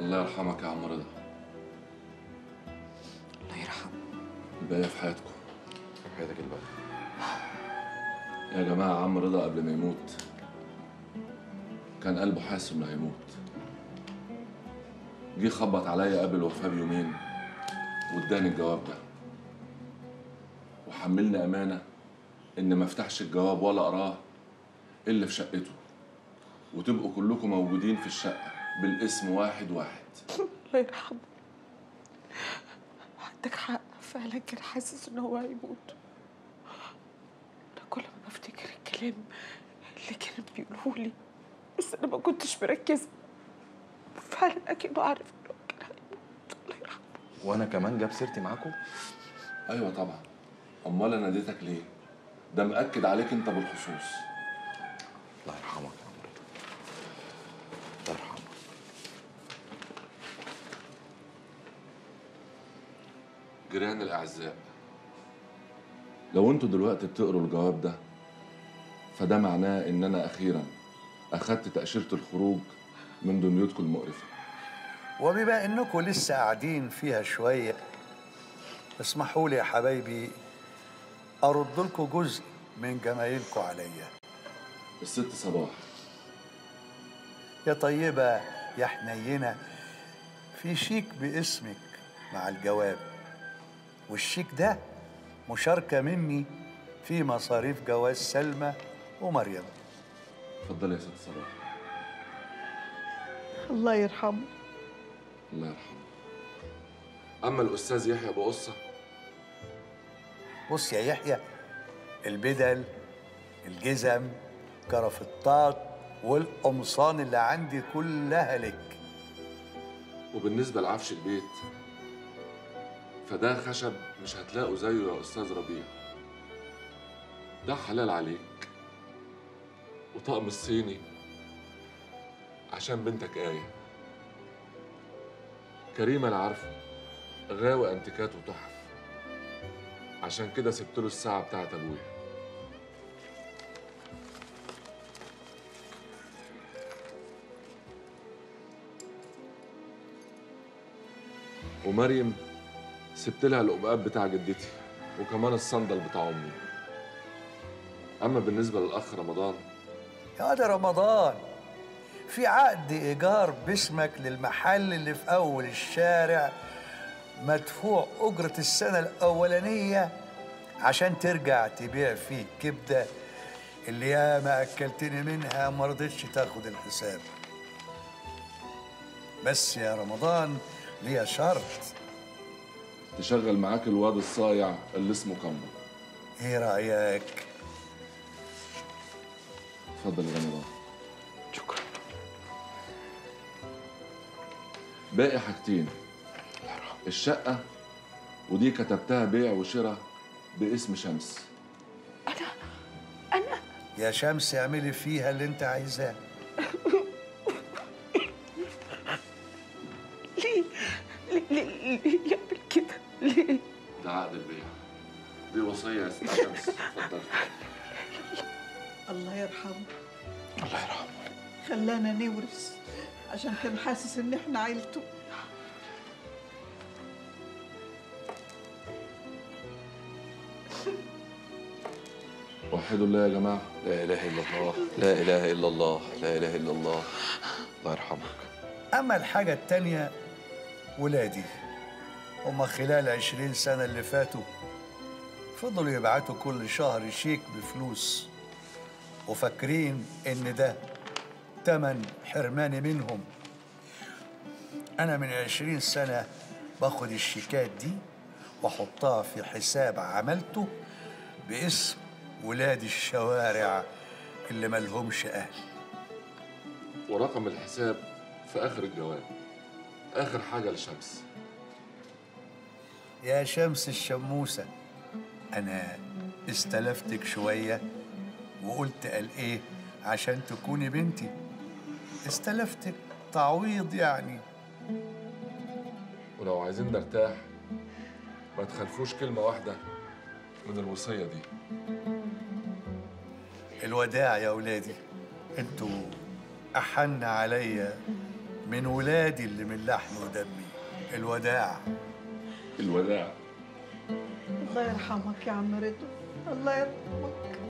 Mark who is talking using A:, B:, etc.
A: الله يرحمك يا عم رضا
B: الله يرحمه
A: الباقية في حياتكم
C: حياتك الباقية
A: يا جماعة عم رضا قبل ما يموت كان قلبه حاسس انه هيموت جه خبط عليا قبل الوفاة بيومين واداني الجواب ده وحملني أمانة إن ما افتحش الجواب ولا أقراه إلا في شقته وتبقوا كلكم موجودين في الشقة بالاسم واحد واحد
B: الله يرحمه عندك حق فعلا كان حاسس ان هو هيموت انا كل ما بفتكر الكلام اللي كانوا بيقولوه لي بس انا ما كنتش مركزه فعلا اكيد عارف انه كان هيموت الله يرحمه
C: وانا كمان جاب سيرتي معاكم
A: أيوة طبعا أمال أنا اديتك ليه؟ ده مأكد عليك أنت بالخصوص
C: الله يرحمك يا عم رضا الله يرحمك
A: جيران الأعزاء لو انتوا دلوقتي بتقروا الجواب ده فده معناه إن أنا أخيرا أخدت تأشيرة الخروج من دنيتكم المقرفة
D: وبما انكم لسه قاعدين فيها شويه اسمحوا لي يا حبايبي ارد لكم جزء من جمايلكم عليا
A: الست صباح
D: يا طيبه يا حنينه في شيك باسمك مع الجواب والشيك ده مشاركه مني في مصاريف جواز سلمى ومريم
A: اتفضلي يا ست صباح
B: الله يرحمه
A: الله يرحمه أما الأستاذ يحيى أبو قصة
D: بص يا يحيى البدل الجزم كرافتات والقمصان اللي عندي كلها لك
A: وبالنسبة لعفش البيت فده خشب مش هتلاقوا زيه يا أستاذ ربيع ده حلال عليك وطقم الصيني عشان بنتك آية كريمة أنا عارفه غاوي أنتيكات وتحف عشان كده سبت له الساعة بتاعت أبويا ومريم سبت لها القبقاب بتاع جدتي وكمان الصندل بتاع امي اما بالنسبه للاخ رمضان
D: يا واد رمضان في عقد ايجار باسمك للمحل اللي في اول الشارع مدفوع اجره السنه الاولانيه عشان ترجع تبيع فيه الكبده اللي ياما اكلتني منها ما رضيتش تاخد الحساب بس يا رمضان ليا شرط
A: تشغل معاك الواد الصايع اللي اسمه كمبر
D: ايه رايك
A: اتفضل يا رمضان
C: شكرا
A: باقي حاجتين الشقه ودي كتبتها بيع وشراء باسم شمس
D: يا شمس اعملي فيها اللي انت عايزاه
B: ليه ليه ليه, ليه يعمل كده ليه
A: ده عقد البيع دي وصيه يا ست شمس اتفضل
E: الله يرحمه
C: الله يرحمه
E: خلانا نورث عشان كان حاسس ان احنا عيلته
A: وحدوا الله يا جماعه
C: لا اله الا الله لا اله الا الله لا اله الا الله الله يرحمك
D: أما الحاجة التانية ولادي هما خلال عشرين سنة اللي فاتوا فضلوا يبعتوا كل شهر شيك بفلوس وفاكرين إن ده تمن حرماني منهم أنا من عشرين سنة باخد الشيكات دي وأحطها في حساب عملته باسم ولاد الشوارع اللي ملهمش أهل
A: ورقم الحساب في اخر الجواب اخر حاجه لشمس
D: يا شمس الشموسة أنا استلفتك شوية وقلت قال إيه عشان تكوني بنتي استلفتك تعويض يعني
A: ولو عايزين نرتاح ما تخلفوش كلمه واحده من الوصيه دي
D: الوداع يا ولادي انتوا أحن عليا من ولادي اللي من لحم ودمي الوداع
A: الوداع
E: الله يرحمك يا عم رضا الله يرحمك